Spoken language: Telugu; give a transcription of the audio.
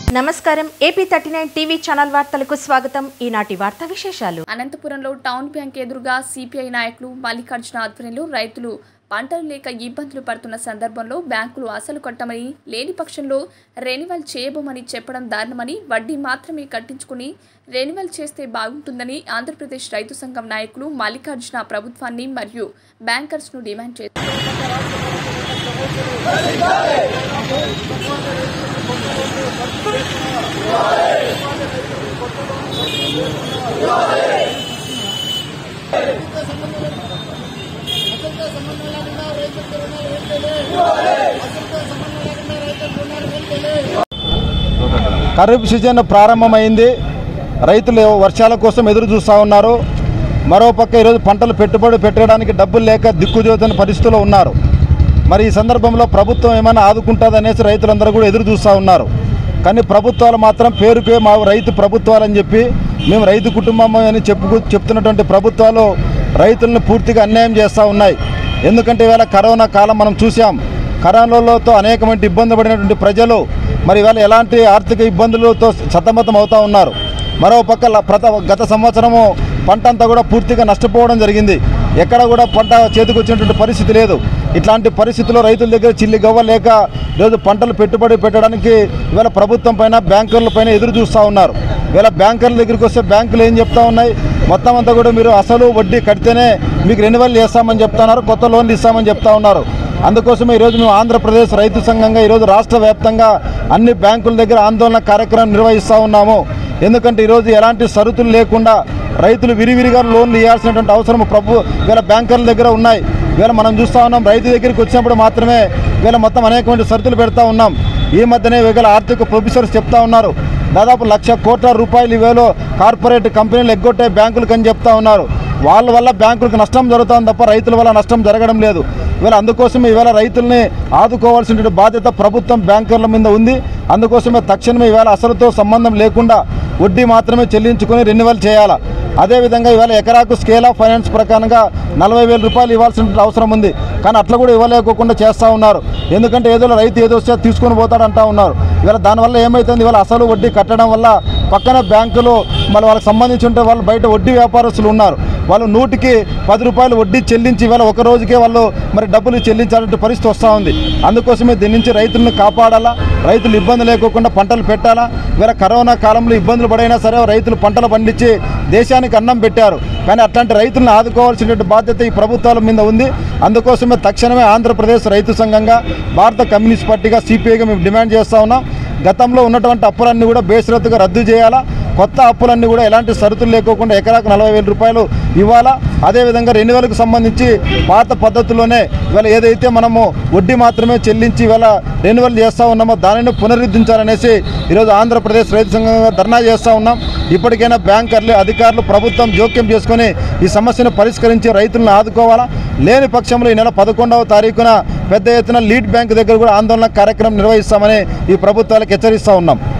నమస్కారం AP thirty nine TV channel వార్తలకు స్వాగతం ఈనాటి వార్తా విశేషాలు అనంతపురంలో టౌన్ బ్యాంక్ ఎదురుగా సిపిఐ నాయకులు మల్లికార్జున ఆధ్వర్యంలో రైతులు పంటలు లేక ఇబ్బందులు పడుతున్న సందర్భంలో బ్యాంకులు అసలు కట్టమని లేని పక్షంలో రెన్యువల్ చేయబోమని చెప్పడం దారుణమని వడ్డీ మాత్రమే కట్టించుకుని రెన్యువల్ చేస్తే బాగుంటుందని ఆంధ్రప్రదేశ్ రైతు సంఘం నాయకులు మల్లికార్జున ప్రభుత్వాన్ని మరియు బ్యాంకర్స్ను డిమాండ్ చేశారు ఖరీఫ్ సీజన్ ప్రారంభమైంది రైతులు వర్షాల కోసం ఎదురు చూస్తూ ఉన్నారు మరోపక్క ఈరోజు పంటలు పెట్టుబడి పెట్టడానికి డబ్బులు లేక దిక్కుజోతున్న పరిస్థితుల్లో ఉన్నారు మరి ఈ సందర్భంలో ప్రభుత్వం ఏమైనా ఆదుకుంటుందనేసి రైతులందరూ కూడా ఎదురు చూస్తూ ఉన్నారు కానీ ప్రభుత్వాలు మాత్రం పేరుకే మా రైతు ప్రభుత్వాలని చెప్పి మేము రైతు కుటుంబం అని చెప్పు చెప్తున్నటువంటి ప్రభుత్వాలు రైతులను పూర్తిగా అన్యాయం చేస్తూ ఉన్నాయి ఎందుకంటే ఇవాళ కరోనా కాలం మనం చూసాం కరోనాలతో అనేకమైన ఇబ్బంది పడినటువంటి ప్రజలు మరి ఇవాళ ఎలాంటి ఆర్థిక ఇబ్బందులతో సతమతం అవుతూ ఉన్నారు మరో పక్క ల- ప్రత గత సంవత్సరము పంట అంతా కూడా పూర్తిగా నష్టపోవడం జరిగింది ఎక్కడ కూడా పంట చేతికి వచ్చినటువంటి పరిస్థితి లేదు ఇట్లాంటి పరిస్థితుల్లో రైతుల దగ్గర చిల్లి గవ్వ లేక ఈరోజు పంటలు పెట్టుబడి పెట్టడానికి ఇవాళ ప్రభుత్వం పైన బ్యాంకర్ల పైన ఎదురు చూస్తూ ఉన్నారు ఇవాళ బ్యాంకర్ల దగ్గరికి వస్తే బ్యాంకులు ఏం చెప్తా ఉన్నాయి మొత్తం అంతా కూడా మీరు అసలు వడ్డీ కడితేనే మీకు రెన్యువల్ చేస్తామని చెప్తున్నారు కొత్త లోన్లు ఇస్తామని చెప్తా ఉన్నారు అందుకోసమే ఈరోజు మేము ఆంధ్రప్రదేశ్ రైతు సంఘంగా ఈరోజు రాష్ట్ర వ్యాప్తంగా అన్ని బ్యాంకుల దగ్గర ఆందోళన కార్యక్రమం నిర్వహిస్తూ ఉన్నాము ఎందుకంటే ఈరోజు ఎలాంటి షరతులు లేకుండా రైతులు విరివిరిగా లోన్లు ఇవ్వాల్సినటువంటి అవసరం ప్రభు వీళ్ళ బ్యాంకర్ల దగ్గర ఉన్నాయి వీళ్ళ మనం చూస్తూ ఉన్నాం రైతు దగ్గరికి వచ్చినప్పుడు మాత్రమే వీళ్ళ మొత్తం అనేకమైన షరతులు పెడతా ఉన్నాం ఈ మధ్యనే వీళ్ళ ఆర్థిక ప్రొఫెసర్స్ చెప్తా ఉన్నారు దాదాపు లక్ష కోట్ల రూపాయలు ఇవేలో కార్పొరేట్ కంపెనీలు ఎగ్గొట్టే బ్యాంకులకు అని చెప్తా ఉన్నారు వాళ్ళ వల్ల బ్యాంకులకు నష్టం జరుగుతుంది తప్ప రైతుల వల్ల నష్టం జరగడం లేదు ఇవాళ అందుకోసమే ఇవాళ రైతుల్ని ఆదుకోవాల్సిన బాధ్యత ప్రభుత్వం బ్యాంకర్ల మీద ఉంది అందుకోసమే తక్షణమే ఇవాళ అసలుతో సంబంధం లేకుండా వడ్డీ మాత్రమే చెల్లించుకొని రెన్యువల్ చేయాలా అదేవిధంగా ఇవాళ ఎకరాకు స్కేల్ ఆఫ్ ఫైనాన్స్ ప్రకారంగా నలభై వేల రూపాయలు ఇవ్వాల్సిన అవసరం ఉంది కానీ అట్లా కూడా ఇవ్వలేకోకుండా చేస్తూ ఉన్నారు ఎందుకంటే ఏదో రైతు ఏదో వస్తే తీసుకొని పోతాడంటా ఉన్నారు ఇవాళ దానివల్ల ఏమవుతుంది ఇవాళ అసలు వడ్డీ కట్టడం వల్ల పక్కన బ్యాంకులు మళ్ళీ వాళ్ళకి సంబంధించి ఉంటే వాళ్ళు బయట వడ్డీ వ్యాపారస్తులు ఉన్నారు వాళ్ళు నూటికి పది రూపాయలు వడ్డీ చెల్లించి ఇవాళ ఒక రోజుకే వాళ్ళు మరి డబ్బులు చెల్లించాలంటే పరిస్థితి వస్తూ ఉంది అందుకోసమే దీని నుంచి రైతులను కాపాడాలా రైతులు ఇబ్బంది లేకోకుండా పంటలు పెట్టాలా ఇవాళ కరోనా కాలంలో ఇబ్బందులు పడైనా సరే రైతులు పంటలు పండించి దేశానికి అన్నం పెట్టారు కానీ అట్లాంటి రైతులను ఆదుకోవాల్సినటువంటి బాధ్యత ఈ ప్రభుత్వాల మీద ఉంది అందుకోసమే తక్షణమే ఆంధ్రప్రదేశ్ రైతు సంఘంగా భారత కమ్యూనిస్ట్ పార్టీగా సిపిఐగా మేము డిమాండ్ చేస్తూ ఉన్నాం గతంలో ఉన్నటువంటి అప్పులన్నీ కూడా బేషరతుగా రద్దు చేయాలా కొత్త అప్పులన్నీ కూడా ఎలాంటి షరతులు లేకోకుండా ఎకరాకు నలభై వేల రూపాయలు ఇవ్వాలా అదేవిధంగా రెన్యువల్కి సంబంధించి పాత పద్ధతిలోనే ఇవాళ ఏదైతే మనము వడ్డీ మాత్రమే చెల్లించి ఇవాళ రెన్యువల్ చేస్తూ ఉన్నామో దానిని పునరుద్ధరించాలనేసి ఈరోజు ఆంధ్రప్రదేశ్ రైతు సంఘంగా ధర్నా చేస్తూ ఉన్నాం ఇప్పటికైనా బ్యాంకర్లు అధికారులు ప్రభుత్వం జోక్యం చేసుకొని ఈ సమస్యను పరిష్కరించి రైతులను ఆదుకోవాలా లేని పక్షంలో ఈ నెల పదకొండవ తారీఖున పెద్ద ఎత్తున లీడ్ బ్యాంక్ దగ్గర కూడా ఆందోళన కార్యక్రమం నిర్వహిస్తామని ఈ ప్రభుత్వాలకు హెచ్చరిస్తూ ఉన్నాం